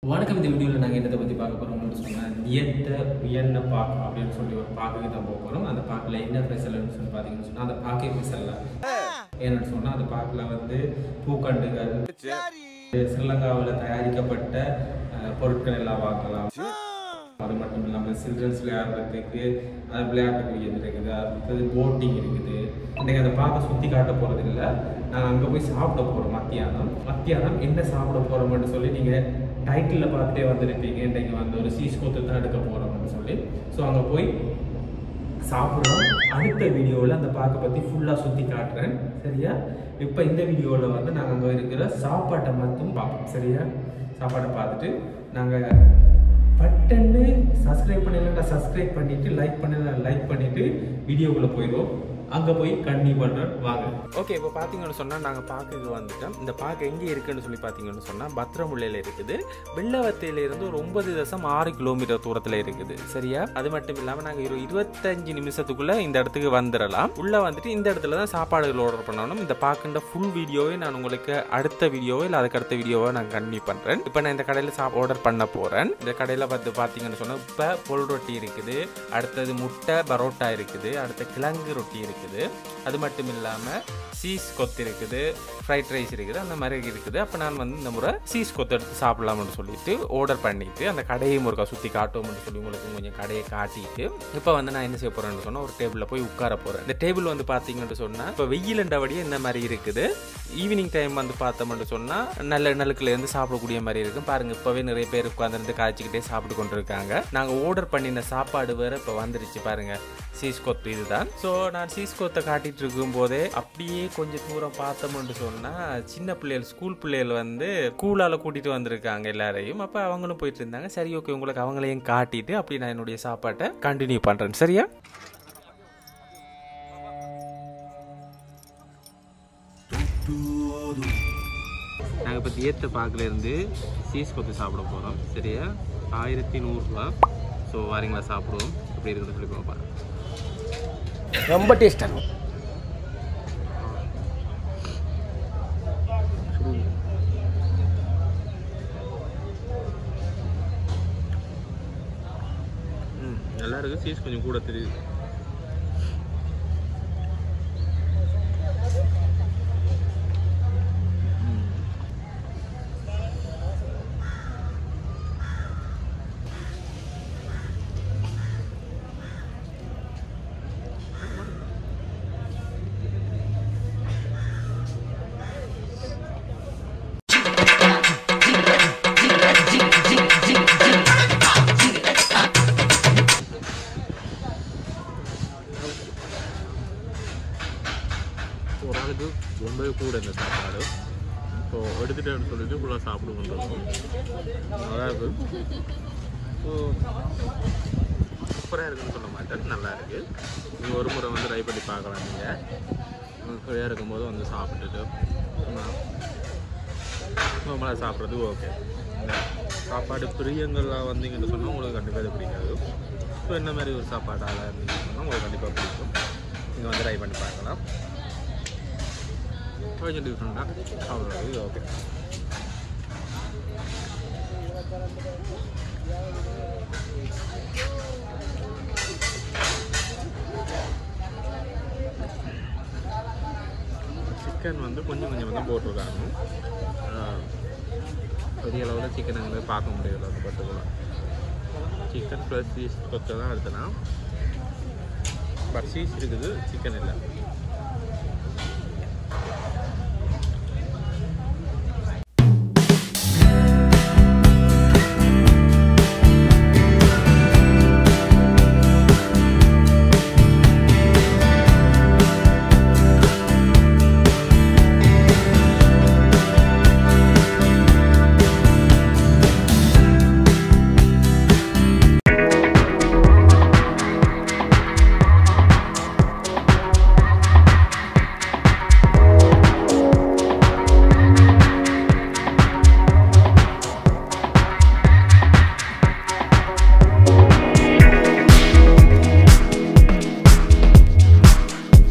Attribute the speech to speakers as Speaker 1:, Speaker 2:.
Speaker 1: வணக்கம் இந்த வீடியோவில் நாங்கள் என்னத்தை பற்றி பார்க்க போகிறோம்னு சொன்னால் நியத்த உயர்ந்த பாக்கு அப்படின்னு சொல்லி ஒரு பாக்குக்கு தான் போக போகிறோம் அந்த பாக்கில் என்ன ஸ்பெஷல்னு சொல்லி பார்த்தீங்கன்னு சொன்னால் அந்த பாக்கே ஸ்பெஷல் ஏன்னு சொன்னால் அந்த பாக்கில் வந்து பூக்கண்டுகள் ஸ்ரீலங்காவில் தயாரிக்கப்பட்ட அஹ், பொருட்கள் எல்லாம் வாங்கலாம் அது மட்டும் இல்லாமல் சில்ட்ரன்ஸ் விளையாடுறதுக்கு அது விளையாட்டுக்குரியது இருக்குது அடுத்தது போட்டிங் இருக்குது இன்றைக்கி அதை பார்க்க சுற்றி காட்ட போகிறது இல்லை நாங்கள் அங்கே போய் சாப்பிட போகிறோம் மத்தியானம் மத்தியானம் என்ன சாப்பிட போகிறோம்னு சொல்லி நீங்கள் டைட்டிலில் பார்த்துட்டே வந்திருப்பீங்க இன்றைக்கு வந்து ஒரு சீஸ் கொத்து தான் எடுக்க போகிறோம்னு சொல்லி ஸோ அங்கே போய் சாப்பிட்றோம் அடுத்த வீடியோவில் அந்த பார்க்க பற்றி ஃபுல்லாக சுற்றி காட்டுறேன் சரியா இப்போ இந்த வீடியோவில் வந்து நாங்கள் அங்கே இருக்கிற சாப்பாட்டை மட்டும் பார்ப்போம் சரியா சாப்பாட்டை பார்த்துட்டு நாங்கள் பட்டன்னு சப்ஸ்கிரைப் பண்ணலைன்னா சப்ஸ்கிரைப் பண்ணிட்டு லைக் பண்ணல லைக் பண்ணிட்டு வீடியோக்குள்ள போயிடும் அங்க போய் கண்ணி பண்றேன் வாங்க
Speaker 2: ஓகே இப்போ பார்த்தீங்கன்னு சொன்னால் நாங்கள் பார்க்குக்கு வந்துட்டோம் இந்த பார்க்க எங்கே இருக்குன்னு சொல்லி பார்த்தீங்கன்னு சொன்னால் பத்திரமுல்லையில் இருக்குது வெள்ளவத்தையிலிருந்து ஒரு ஒன்பது தசம் ஆறு கிலோமீட்டர் தூரத்தில் இருக்குது சரியா அது மட்டும் இல்லாமல் நாங்கள் ஒரு இருபத்தஞ்சு நிமிஷத்துக்குள்ளே இந்த இடத்துக்கு வந்துடலாம் உள்ளே வந்துட்டு இந்த இடத்துல தான் சாப்பாடுகள் ஆர்டர் பண்ணணும் இந்த பார்க்கின்ற ஃபுல் வீடியோவை நான் உங்களுக்கு அடுத்த வீடியோவோ இல்லை அதுக்கு அடுத்த வீடியோவை நான் கண்டினியூ பண்ணுறேன் இப்போ நான் இந்த கடையில் சாப் ஆர்டர் பண்ண போகிறேன் இந்த கடையில் பார்த்து பார்த்தீங்கன்னு சொன்னால் இப்போ பொல் ரொட்டி இருக்குது அடுத்தது முட்டை பரோட்டா இருக்குது அடுத்து கிழங்கு ரொட்டி இருக்குது அது மட்டும் இல்லாமல் சீஸ் கொத்து இருக்குது ஃப்ரைட் ரைஸ் இருக்குது அந்த மாதிரி இருக்குது அப்போ நான் வந்து இந்த முறை சீஸ் கொத்து எடுத்து சாப்பிடலாம்னு சொல்லிட்டு ஆர்டர் பண்ணிட்டு அந்த கடையும் ஒருக்கா சுற்றி காட்டுவோம்னு சொல்லி உங்களுக்கு கொஞ்சம் கடையை காட்டிட்டு இப்போ வந்து நான் என்ன செய்ய போகிறேன்னு சொன்னால் ஒரு டேபிளில் போய் உட்கார போகிறேன் இந்த டேபிள் வந்து பார்த்தீங்கன்னு சொன்னால் இப்போ வெயிலண்டபடியே இந்த மாதிரி இருக்குது ஈவினிங் டைம் வந்து பார்த்தோம்னு சொன்னால் நல்ல நலுக்குல இருந்து சாப்பிடக்கூடிய மாதிரி இருக்கும் பாருங்க இப்போவே நிறைய பேர் உட்காந்துருந்து காய்ச்சிக்கிட்டே சாப்பிட்டு கொண்டு இருக்காங்க நாங்கள் ஆர்டர் பண்ணின சாப்பாடு வேற இப்போ வந்துருச்சு பாருங்க சீஸ் கொத்து இதுதான் ஸோ நான் சீஸ் கொத்தை காட்டிட்டு இருக்கும் போதே அப்படியே கொஞ்சம் தூரம் பார்த்தோம்னு சொன்னால் சின்ன பிள்ளைகள் ஸ்கூல் பிள்ளைகள் வந்து ஸ்கூலால் கூட்டிட்டு வந்திருக்காங்க எல்லாரையும் அப்போ அவங்களும் போயிட்டு இருந்தாங்க சரி ஓகே உங்களுக்கு அவங்களையும் காட்டிட்டு அப்படி நான் என்னுடைய சாப்பாட்டை கண்டினியூ பண்ணுறேன் சரியா நாங்கள் இப்போ தியேட்டர் பார்க்கலேருந்து சீஸ் கொத்து சாப்பிட போகிறோம் சரியா ஆயிரத்தி நூறுரூவா ஸோ வாரீங்களா சாப்பிடுவோம் எப்படி இருக்குன்னு சொல்லி பார்ப்பேன்
Speaker 3: ரொம்ப டேஸ்டாக இருக்கும்
Speaker 2: ம் நல்லா இருக்கு சீஸ் கொஞ்சம் கூட தெரியுது ம். ஒரு ஆளுக்கு ரொம்பவே கூட இந்த சாப்பாடு ஸோ எடுத்துட்டேன்னு சொல்லிட்டு ஃபுல்லாக சாப்பிடுவோம் நல்லா இருக்கு ஸோ சூப்பராக இருக்குன்னு சொல்ல மாட்டேன் நல்லா இருக்கு நீங்கள் ஒரு முறை வந்து ட்ரை பண்ணி பார்க்கலாம் நீங்கள் ஃப்ரீயாக இருக்கும்போது வந்து சாப்பிட்டுட்டு நார்மலாக சாப்பிட்றது ஓகே இந்த சாப்பாடு பிரியங்கள்லாம் வந்தீங்கன்னு சொன்னால் உங்களுக்கு கண்டிப்பாக இது பிடிக்காது ஸோ என்ன மாதிரி ஒரு சாப்பாடாக இருந்தீங்கன்னு சொன்னால் உங்களுக்கு கண்டிப்பாக பிடிக்கும் நீங்கள் வந்து ட்ரை பண்ணி பார்க்கலாம் கொஞ்சம் டிஃப்ரெண்ட்டாக சாப்பிட்றது இது ஓகே சிக்கன் வந்து கொஞ்சம் கொஞ்சம் தான் போட்டிருக்காங்க ஆஹ் பெரிய அளவில் சிக்கன் அங்கே பார்க்க முடியல அது பட்டுக்குள்ள சிக்கன் ப்ளஸ் சீஸ் கொத்து தான் எடுத்தனா பட் சீஸ் இருக்குது சிக்கன் இல்லை